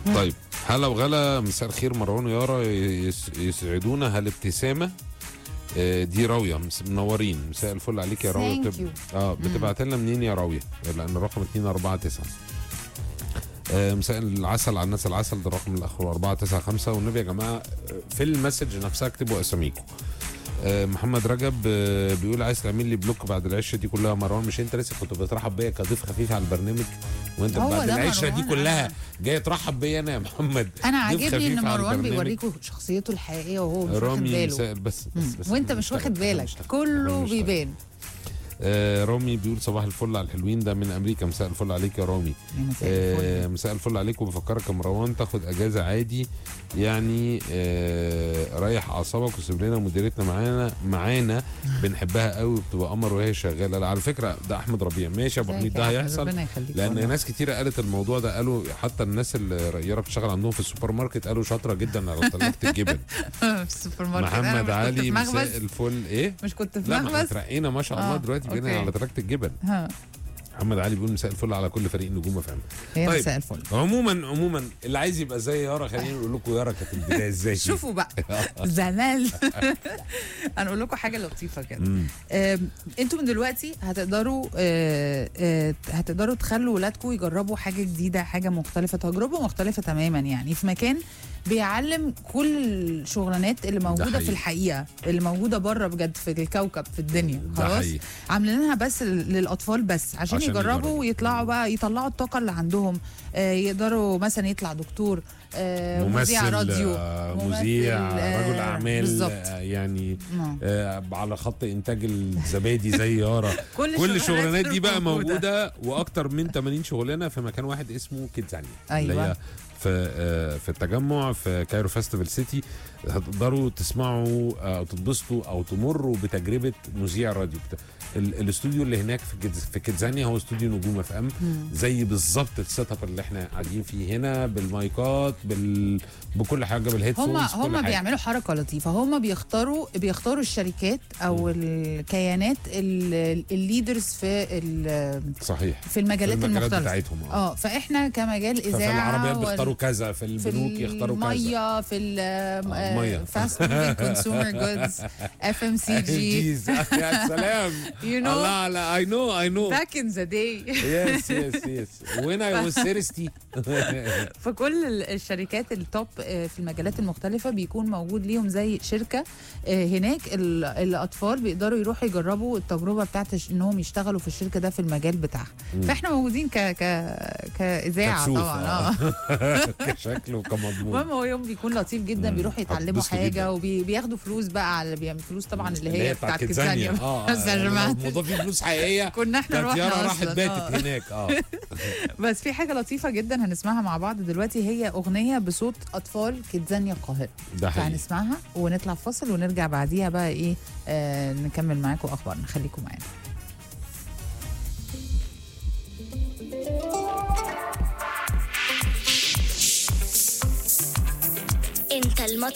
طيب هلا وغلا مساء الخير مروان ويارا يس- يسعدونا هالابتسامه آه، دي راويه مس- منورين مساء الفل عليك يا راويه Thank بتب... اه بتبعت لنا منين يا راويه لان الرقم 249 آه، مساء العسل على الناس العسل ده الرقم الاخر 495 والنبي يا جماعه آه، في المسج نفسها اكتبوا اساميكم آه، محمد رجب آه، بيقول عايز تعمل لي بلوك بعد العشه دي كلها مروان مش انت لسه كنت بترحب بيا كضيف خفيف على البرنامج وانت هو بعد ده العشه دي مروان، كلها أنا- جاي ترحب بيا انا يا محمد انا ضيف عاجبني خفيف ان على مروان البرنامج. بيوريكوا شخصيته الحقيقيه وهو مش واخد رامي باله مساء بس بس, مم. بس وانت مش واخد بالك كله بيبان آه رامي بيقول صباح الفل على الحلوين ده من امريكا مساء الفل عليك يا رامي يا مساء الفل. آه مساء الفل عليك وبفكرك يا مروان تاخد اجازه عادي يعني آه ريح اعصابك وسيب لنا مديرتنا معانا معانا بنحبها قوي وبتبقى قمر وهي شغاله لا على فكره ده احمد ربيع ماشي يا ابو ازيك حميد يا ده أحمد؟ هيحصل ربنا يخليك لان والله. ناس كتيره قالت الموضوع ده قالوا حتى الناس اللي يارا بتشتغل عندهم في السوبر ماركت قالوا شاطره جدا على ثلاجه الجبن في السوبر ماركت أنا محمد مش كنت علي في مساء مخبز الفل ايه مش كنت في لا ما احنا مخبز اترقينا ما شاء الله آه، دلوقتي بقينا أوكي. على تراكة الجبن ها محمد علي بيقول مساء الفل على كل فريق نجوم فهم هي طيب. مساء الفل عموما عموما اللي عايز يبقى زي يارا خلينا نقول لكم يارا كانت البدايه ازاي شوفوا بقى زمان هنقول لكم حاجه لطيفه كده مم. آم، انتوا من دلوقتي هتقدروا آه، آه، هتقدروا تخلوا ولادكم يجربوا حاجه جديده حاجه مختلفه تجربه مختلفه تماما يعني في مكان بيعلم كل الشغلانات اللي موجوده حقيقي. في الحقيقه اللي موجوده بره بجد في الكوكب في الدنيا ده خلاص حقيقي. عاملينها بس للاطفال بس عشان, عشان يجربوا يجربوا. ويطلعوا بقى يطلعوا الطاقه اللي عندهم آه، يقدروا مثلا يطلع دكتور آه، مذيع ممثل راديو آه، ممثل، مذيع آه، رجل اعمال بالظبط. آه، يعني آه. آه، على خط انتاج الزبادي زي يارا كل كل الشغلانات دي بقى موجودة. موجوده واكتر من 80 شغلانه في مكان واحد اسمه كيدزانيا اللي أيوة. هي في آه، في التجمع في كايرو فيستيفال سيتي هتقدروا تسمعوا او تتبسطوا او تمروا بتجربه مذيع راديو بتا- ال- الاستوديو اللي هناك في كيدز في كيدزانيا هو استوديو نجوم اف ام زي بالظبط السيت اب اللي احنا قاعدين فيه هنا بالمايكات بال... بكل حاجه بالهيدفونز هم كل هم حاجة. بيعملوا حركه لطيفه هم بيختاروا بيختاروا الشركات او الكيانات ال- الليدرز في ال- صحيح في المجالات في المجالات المختلفه بتاعتهم اه اه فاحنا كمجال ففي اذاعه العربيات وال- بيختاروا كذا في في البنوك يختاروا كذا الميه في مية. فاست موفينج كونسيومر جودز اف ام سي جي جيز يا سلام You know. الله لا اي نو اي نو باك ان ذا داي يس يس يس وين اي واز سيرستي فكل ال- الشركات التوب آه، في المجالات المختلفة بيكون موجود ليهم زي شركة آه، هناك ال- الأطفال بيقدروا يروحوا يجربوا التجربة بتاعت ش- إنهم يشتغلوا في الشركة ده في المجال بتاعها فإحنا موجودين ك ك كإذاعة ككسوف، طبعا آه. اه كشكله كمضمون المهم هو يوم بيكون لطيف جدا مم. بيروحوا يتعلموا هتتبسطوا حاجة جدا. وبياخدوا فلوس بقى على بيعمل فلوس طبعا اللي هي بتاعت كيدزانيا اه بس يا جماعة الموضوع فيه فلوس حقيقيه كنا احنا كانت يارا رحنا راحت أصلاً، باتت آه. هناك اه بس في حاجة لطيفة جدا هنسمعها مع بعض دلوقتي هي أغنية بصوت أطفال كيدزانيا القاهرة ده حقيقي فهنسمعها ونطلع فاصل ونرجع بعديها بقى إيه آه نكمل معاكم أخبارنا خليكم معانا انت المطر